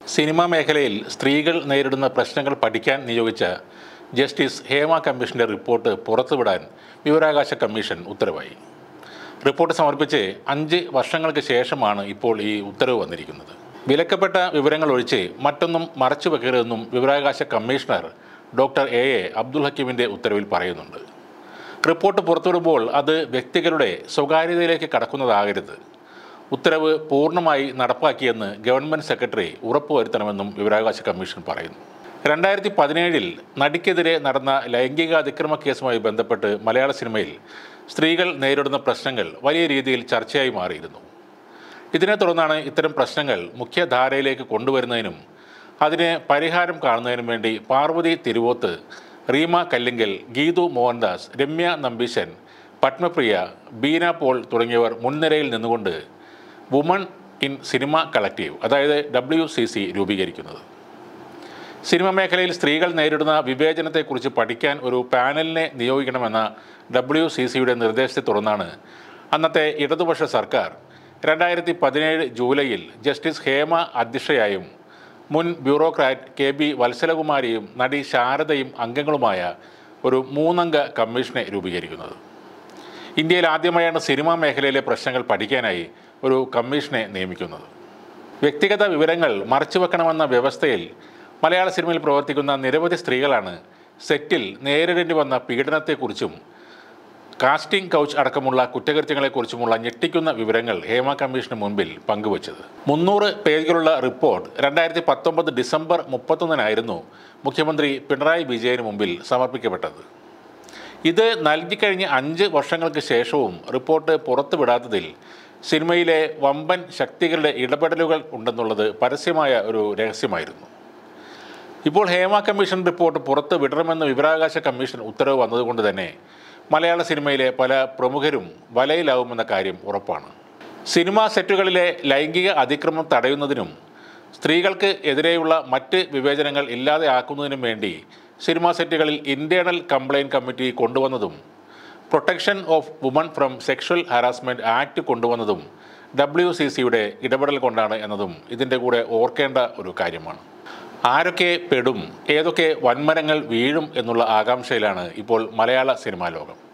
cinema മേഖലയിൽ സ്ത്രീകൾ നേരിടുന്ന പ്രശ്നങ്ങൾ പഠിക്കാൻ നിയോഗിച്ച ജസ്റ്റിസ് ഹേമ കമ്മീഷന്റെ റിപ്പോർട്ട് പുറത്തുവിടാൻ വിവരാവകാശ കമ്മീഷൻ ഉത്തരവായി റിപ്പോർട്ട് സമർപ്പിച്ച് അഞ്ച് വർഷങ്ങൾക്ക് ശേഷമാണ് ഇപ്പോൾ ഈ ഉത്തരവ് വന്നിരിക്കുന്നത് വിലക്കപ്പെട്ട വിവരങ്ങൾ ഒഴിച്ച് മറ്റൊന്നും മറച്ചു വെക്കരുതെന്നും വിവരാവകാശ commissioner doctor A A Abdul ഹക്കീമിൻ്റെ ഉത്തരവിൽ പറയുന്നുണ്ട് റിപ്പോർട്ട് പുറത്തുവിടുമ്പോൾ അത് വ്യക്തികളുടെ സ്വകാര്യതയിലേക്ക് കടക്കുന്നതാകരുത് ഉത്തരവ് പൂർണ്ണമായി നടപ്പാക്കിയെന്ന് ഗവൺമെൻറ് സെക്രട്ടറി ഉറപ്പുവരുത്തണമെന്നും വിവരാവകാശ കമ്മീഷൻ പറയുന്നു രണ്ടായിരത്തി പതിനേഴിൽ നടിക്കെതിരെ നടന്ന ലൈംഗിക അതിക്രമ കേസുമായി ബന്ധപ്പെട്ട് മലയാള സിനിമയിൽ സ്ത്രീകൾ നേരിടുന്ന പ്രശ്നങ്ങൾ വലിയ രീതിയിൽ ചർച്ചയായി മാറിയിരുന്നു ഇതിനെ തുടർന്നാണ് ഇത്തരം പ്രശ്നങ്ങൾ മുഖ്യധാരയിലേക്ക് കൊണ്ടുവരുന്നതിനും അതിന് പരിഹാരം കാണുന്നതിനും വേണ്ടി പാർവതി തിരുവോത്ത് റീമ കല്ലിങ്കൽ ഗീതു മോഹൻദാസ് രമ്യ നമ്പീശൻ പത്മപ്രിയ ബീന പോൾ തുടങ്ങിയവർ മുൻനിരയിൽ നിന്നുകൊണ്ട് വുമൺ ഇൻ സിനിമ കളക്റ്റീവ് അതായത് ഡബ്ല്യു സി സി രൂപീകരിക്കുന്നത് സിനിമ മേഖലയിൽ സ്ത്രീകൾ നേരിടുന്ന വിവേചനത്തെക്കുറിച്ച് പഠിക്കാൻ ഒരു പാനലിനെ നിയോഗിക്കണമെന്ന ഡബ്ല്യു സി സിയുടെ നിർദ്ദേശത്തെ തുടർന്നാണ് അന്നത്തെ ഇടതുപക്ഷ സർക്കാർ രണ്ടായിരത്തി പതിനേഴ് ജൂലൈയിൽ ജസ്റ്റിസ് ഹേമ അധ്യക്ഷയായും മുൻ ബ്യൂറോക്രാറ്റ് കെ ബി വത്സലകുമാരിയും നടി ശാരദയും അംഗങ്ങളുമായ ഒരു മൂന്നംഗ കമ്മീഷനെ രൂപീകരിക്കുന്നത് ഇന്ത്യയിൽ ആദ്യമായാണ് സിനിമാ മേഖലയിലെ പ്രശ്നങ്ങൾ പഠിക്കാനായി ഒരു കമ്മീഷനെ നിയമിക്കുന്നത് വ്യക്തിഗത വിവരങ്ങൾ മറച്ചുവെക്കണമെന്ന വ്യവസ്ഥയിൽ മലയാള സിനിമയിൽ പ്രവർത്തിക്കുന്ന നിരവധി സ്ത്രീകളാണ് സെറ്റിൽ നേരിടേണ്ടി വന്ന പീഡനത്തെക്കുറിച്ചും കാസ്റ്റിംഗ് കൗച്ച് അടക്കമുള്ള കുറ്റകൃത്യങ്ങളെക്കുറിച്ചുമുള്ള ഞെട്ടിക്കുന്ന വിവരങ്ങൾ ഹേമ കമ്മീഷന് മുൻപിൽ പങ്കുവച്ചത് മുന്നൂറ് പേജുകളുള്ള റിപ്പോർട്ട് രണ്ടായിരത്തി പത്തൊമ്പത് ഡിസംബർ മുപ്പത്തൊന്നിനായിരുന്നു മുഖ്യമന്ത്രി പിണറായി വിജയന് മുമ്പിൽ സമർപ്പിക്കപ്പെട്ടത് ഇത് നൽകിക്കഴിഞ്ഞ് അഞ്ച് വർഷങ്ങൾക്ക് ശേഷവും റിപ്പോർട്ട് പുറത്തുവിടാത്തതിൽ സിനിമയിലെ വമ്പൻ ശക്തികളുടെ ഇടപെടലുകൾ ഉണ്ടെന്നുള്ളത് പരസ്യമായ ഒരു രഹസ്യമായിരുന്നു ഇപ്പോൾ ഹേമ കമ്മീഷൻ റിപ്പോർട്ട് പുറത്ത് വിടണമെന്ന് വിവരാവകാശ കമ്മീഷൻ ഉത്തരവ് വന്നതുകൊണ്ട് തന്നെ മലയാള സിനിമയിലെ പല പ്രമുഖരും വലയിലാവുമെന്ന കാര്യം ഉറപ്പാണ് സിനിമാ സെറ്റുകളിലെ ലൈംഗിക അതിക്രമം തടയുന്നതിനും സ്ത്രീകൾക്ക് എതിരെയുള്ള മറ്റ് വിവേചനങ്ങൾ ഇല്ലാതെ ആക്കുന്നതിനും വേണ്ടി സിനിമാ സെറ്റുകളിൽ ഇൻറ്റേണൽ കംപ്ലയിൻറ്റ് കമ്മിറ്റി കൊണ്ടുവന്നതും protection of women from sexual harassment act കൊണ്ടുവന്നതും ഡബ്ല്യു സി സിയുടെ ഇടപെടൽ കൊണ്ടാണ് എന്നതും ഇതിൻ്റെ കൂടെ ഓർക്കേണ്ട ഒരു കാര്യമാണ് ആരൊക്കെ പെടും ഏതൊക്കെ വൻമരങ്ങൾ വീഴും എന്നുള്ള ആകാംക്ഷയിലാണ് ഇപ്പോൾ മലയാള സിനിമാ ലോകം